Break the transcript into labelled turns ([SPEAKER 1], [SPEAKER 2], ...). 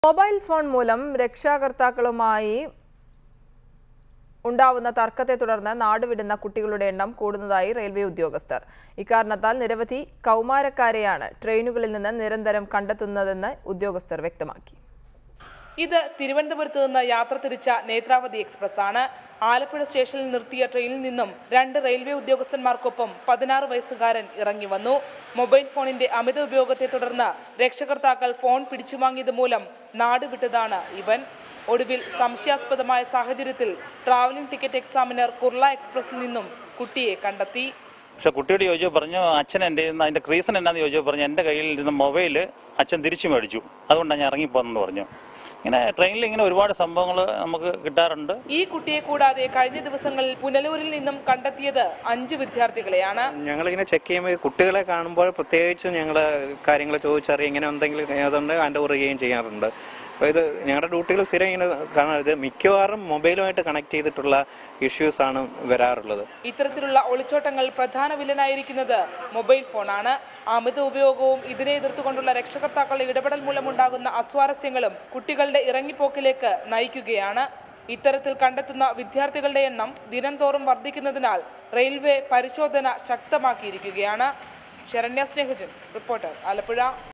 [SPEAKER 1] mobile phone മൂലം രക്ഷാകർത്താക്കളുമായി ഉണ്ടാവുന്ന തർക്കത്തെ തുടർന്ന് നാടുവിടുന്ന കുട്ടികളുടെ എണ്ണം കൂടുന്നതായി റെയിൽവേ ഉദ്യോഗസ്ഥർ ഇക്കാരണത്താൽ നിരവധി കൗമാരക്കാരെയാണ് ട്രെയിനുകളിൽ നിന്ന് നിരന്തരം കണ്ടെത്തുന്നതെന്ന് ഉദ്യോഗസ്ഥർ വ്യക്തമാക്കി
[SPEAKER 2] ഇത് തിരുവനന്തപുരത്ത് നിന്ന് യാത്ര തിരിച്ച നേത്രാവതി എക്സ്പ്രസ് ആണ് ആലപ്പുഴ സ്റ്റേഷനിൽ നിർത്തിയ ട്രെയിനിൽ നിന്നും രണ്ട് റെയിൽവേ ഉദ്യോഗസ്ഥന്മാർക്കൊപ്പം പതിനാറ് വയസ്സുകാരൻ ഇറങ്ങി വന്നു മൊബൈൽ ഫോണിന്റെ അമിത ഉപയോഗത്തെ തുടർന്ന് രക്ഷകർത്താക്കൾ ഫോൺ പിടിച്ചുവാങ്ങിയത് മൂലം നാട് വിട്ടതാണ് ഇവൻ ഒടുവിൽ സംശയാസ്പദമായ സാഹചര്യത്തിൽ ട്രാവലിംഗ് ടിക്കറ്റ് എക്സാമിനർ കുർള എക്സ്പ്രസിൽ നിന്നും കുട്ടിയെ കണ്ടെത്തി
[SPEAKER 3] പക്ഷെ കുട്ടിയോട് ചോദിച്ചു പറഞ്ഞു അച്ഛൻ എൻ്റെ കയ്യിൽ നിന്ന് അതിന്റെ റീസൺ എന്നാന്ന് ചോദിച്ചു പറഞ്ഞു എൻ്റെ കയ്യിൽ ഇരുന്ന മൊബൈൽ അച്ഛൻ തിരിച്ചു മേടിച്ചു അതുകൊണ്ടാണ് ഞാൻ ഇറങ്ങിപ്പോന്നെന്ന് പറഞ്ഞു ഇങ്ങനെ ട്രെയിനിൽ ഇങ്ങനെ ഒരുപാട് സംഭവങ്ങൾ നമുക്ക് കിട്ടാറുണ്ട്
[SPEAKER 2] ഈ കുട്ടിയെ കൂടാതെ കഴിഞ്ഞ ദിവസങ്ങളിൽ പുനലൂരിൽ നിന്നും കണ്ടെത്തിയത് അഞ്ച് വിദ്യാർത്ഥികളെയാണ്
[SPEAKER 4] ഞങ്ങളിങ്ങനെ ചെക്ക് ചെയ്യുമ്പോൾ കുട്ടികളെ കാണുമ്പോൾ പ്രത്യേകിച്ചും ഞങ്ങൾ കാര്യങ്ങൾ ചോദിച്ചറിയും ഇങ്ങനെ എന്തെങ്കിലും അതുകൊണ്ട് അതിൻ്റെ പറയുകയും ചെയ്യാറുണ്ട് അപ്പോൾ ഇത് ഞങ്ങളുടെ ഡ്യൂട്ടികൾ സ്ഥിരം ഇങ്ങനെ കാണാം ഇത് മിക്കവാറും മൊബൈലുമായിട്ട് കണക്ട് ചെയ്തിട്ടുള്ള ഇഷ്യൂസ് ആണ് വരാറുള്ളത്
[SPEAKER 2] ഇത്തരത്തിലുള്ള ഒളിച്ചോട്ടങ്ങൾ പ്രധാന വില്ലനായിരിക്കുന്നത് മൊബൈൽ ഫോണാണ് അമിത ഉപയോഗവും ഇതിനെ എതിർത്തുകൊണ്ടുള്ള രക്ഷകർത്താക്കളുടെ ഇടപെടൽ മൂലമുണ്ടാകുന്ന അസ്വാരസ്യങ്ങളും കുട്ടികളുടെ ഇറങ്ങിപ്പോക്കിലേക്ക് നയിക്കുകയാണ് ഇത്തരത്തിൽ കണ്ടെത്തുന്ന വിദ്യാർത്ഥികളുടെ എണ്ണം ദിനം തോറും വർദ്ധിക്കുന്നതിനാൽ റെയിൽവേ പരിശോധന ശക്തമാക്കിയിരിക്കുകയാണ് ശരണ്യ സ്നേഹജൻ റിപ്പോർട്ടർ ആലപ്പുഴ